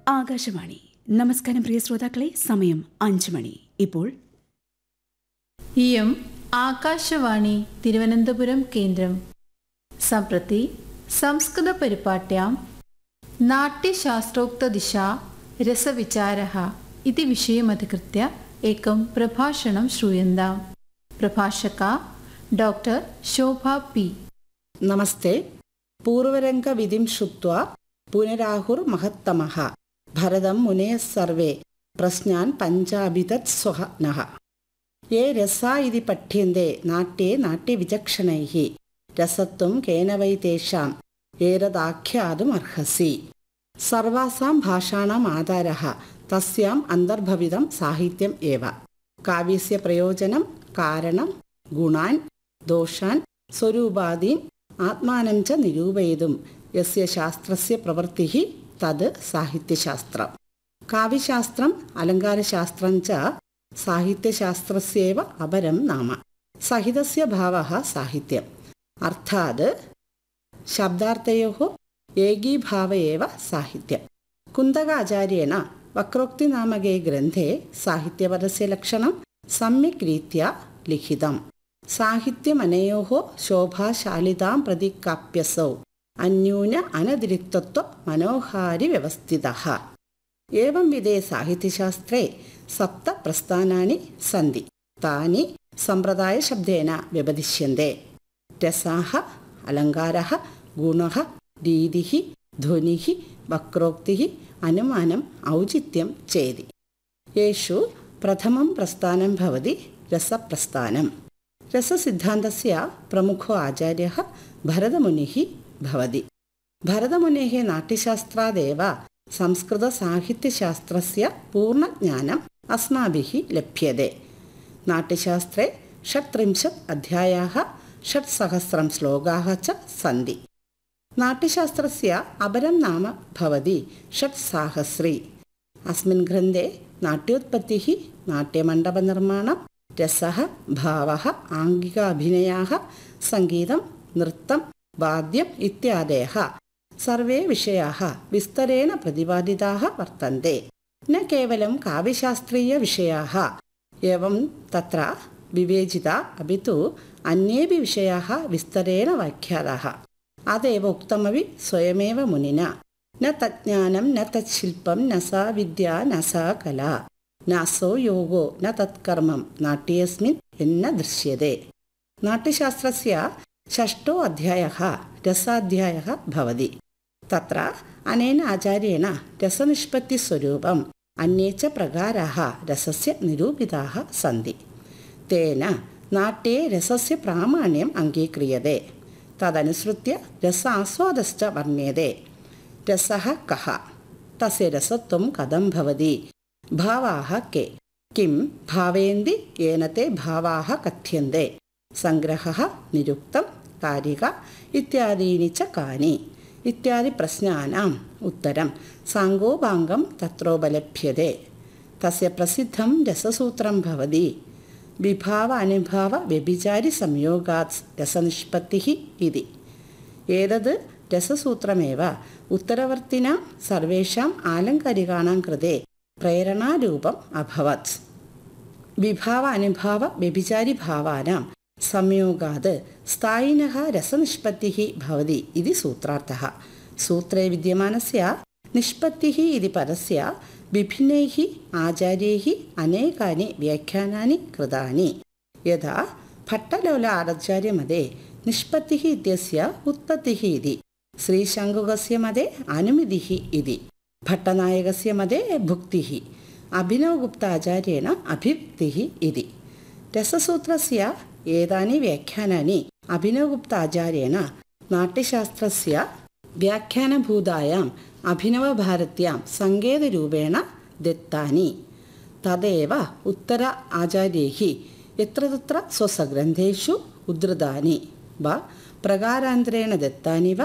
ആകാശവാണി നമസ്കാരം പ്രിയ ശ്രോതാക്കളെ സമയം അഞ്ച് മണി ഇപ്പോൾ इयम् आकाशवाणी तिरुवनन्तपुरं केन्द्रं सम्प्रति संस्कृतपरिपाट्यां नाट्यशास्त्रोक्तदिशा रसविचारः इति विषयमधिकृत्य एकं प्रभाषणं श्रूयन्तां प्रभाषका डॉक्टर् शोभा पी നമസ്തേ പൂർവരംഗവിധിം ശ്രുത്വാ പുനരാഹുർമഹത്തമഃ ഭരതം മുനയഃ സർവേ പ്രശ്നാൻ പഞ്ചാഭിതത് സ്വഹ നഃ യേ രസാ ഇതി പഠ്യന്തെ നാട്യേ നാട്യവിചക്ഷണൈः രസത്വം കേന വൈ തേഷാം ഏതദാഖ്യാതും അർഹസി സർവാസാം ഭാഷാണാം ആധാരः തസ്യാം അന്തർഭവിതം സാഹിത്യം ഏവ കാവ്യസ്യ പ്രയോജനം കാരണം ഗുണാൻ ദോഷാൻ സ്വരൂപാദീൻ ആത്മാനം ച നിരൂപയിതും യസ്യ ശാസ്ത്രസ്യ പ്രവൃത്തിः തത് സാഹിത്യശാസ്ത്രം കാവ്യശാസ്ത്രം അലങ്കാരശാസ്ത്രം ച സാഹിത്യശാസ്ത്രസ്യേവ അപരം നാമ സഹിതസ്യ ഭാവः സാഹിത്യം അർത്ഥാത് ശബ്ദാർത്ഥയോः ഏകീഭാവ ഏവ സാഹിത്യം കുന്തകാചാര്യേണ വക്രോക്തിനാമകേ ഗ്രന്ഥേ സാഹിത്യപദസ്യ ലക്ഷണം സമ്യക് രീതിയ ലിഖിതം സാഹിത്യമനയോः ശോഭാശാലിതാം പ്രതി കാപ്യസൗ അന്യൂന അനതിരിക്തത്വ മനോഹാരി വ്യവസ്ഥിതः ഏവം വിധേ സാഹിത്യശാസ്ത്രേ സപ്ത പ്രസ്ഥാനാനി സന്തി താനി സമ്പ്രദായശബ്ദേന വ്യപദിശ്യന്തെ രസാः അലങ്കാരः ഗുണः രീതിः ധ്വനിः വക്രോക്തിः അനുമാനം ഔചിത്യം ചേതി യേഷു പ്രഥമം പ്രസ്ഥാനം ഭവതി രസപ്രസ്ഥാനം രസസിദ്ധാന്തस्य प्रमुखो आचार्यः भरतमुनिः भवति भरतमुनेः नाट्यशास्त्रादेव संस्कृतसाहित्यशास्त्रस्य पूर्णज्ञानम् अस्माभिः लभ्यते नाट्यशास्त्रे षट्त्रिंशत् अध्यायाः षट्सहस्रं श्लोकाः च सन्ति नाट्यशास्त्रस्य अपरं नाम भवति षट्साहस्री अस्मिन् ग्रन्थे नाट्योत्पत्तिः नाट्यमण्डपनिर्माणं രസഃ ഭാവः ആംഗികാഭിനയാः സംഗീതം നൃത്തം വാദ്യം ഇത്യാദയः സർവേ വിഷയാः വിസ്തരേण പ്രതിപാദിതാः വർത്തन्ते न केवलं काव्यशास्त्रीयविषयाः एवं तत्र विवेचिता अपि तु अन्येपि विषयाः विस्तरेण व्याख्याताः अतएव उक्तमपि स्वयमेव मुनिना न तज्ज्ञानं न तच्छिल्पं न सा विद्या न सा कला നാസോ യോഗോ ന തത്കർമ്മം നാട്യേസ്മിൻ എന്ന ദൃശ്യത്തെ നാട്യശാസ്ത്രസ്യ षष्ठो अध्यायः रसाध्यायः भवति तत्र अनेन आचार्येण रसनिष्पत्तिस्वरूपम् अन्ये च प्रकाराः रसस्य निरूपिताः सन्ति तेन नाट्ये रसस्य प्रामाण्यम् अङ्गीक्रियते तदनुसृत्य रसास्वादश्च वर्ण्यते रसः कः तस्य रसत्वं कथं भवति भावाः के किं भावेन्ति येन ते भावाः कथ्यन्ते सङ्ग्रहः निरुक्तं कारिका इत्यादीनि च कानि इत्यादि प्रश्नानाम् उत्तरं साङ्गोपाङ्गं तत्रोपलभ्यते तस्य प्रसिद्धं रससूत्रं भवति विभाव अनुभाव व्यभिचारिसंयोगात् रसनिष्पत्तिः इति एतद् रससूत्रमेव उत्तरवर्तिनां सर्वेषाम् आलङ्कारिकाणां कृते പ്രേരണാരൂപം അഭവത് വിഭാവ അനുഭാവ വ്യഭിചാരിഭാവാനാം സംയോഗാത് സ്ഥായിനഃ രസനിഷ്പത്തിः ഭവതി ഇതി സൂത്രാർത്ഥः സൂത്രേ വിദ്യമാനസ്യ നിഷ്പത്തിः ഇതി പദസ്യ വിഭിന്നൈः ആചാര്യൈः അനേകാനി വ്യാഖ്യാനാനി കൃതാനി യഥാ ഭട്ടലോല ആചാര്യമതേ നിഷ്പത്തിः ഇത്യस्य उत्पत्तिः इति श्रीशङ्कुकस्य मते अनुमितिः इति भट्टनायकस्य मते भुक्तिः अभिनवगुप्ताचार्येण अभिव्यक्तिः इति रससूत्रस्य एतानि व्याख्यानानि अभिनवगुप्ताचार्येण नाट्यशास्त्रस्य व्याख्यानभूतायाम् अभिनवभारत्यां सङ्केतरूपेण दत्तानि तदेव उत्तर आचार्यैः यत्र तत्र स्वसग्रन्थेषु उद्धृतानि वा प्रकारान्तरेण दत्तानि वा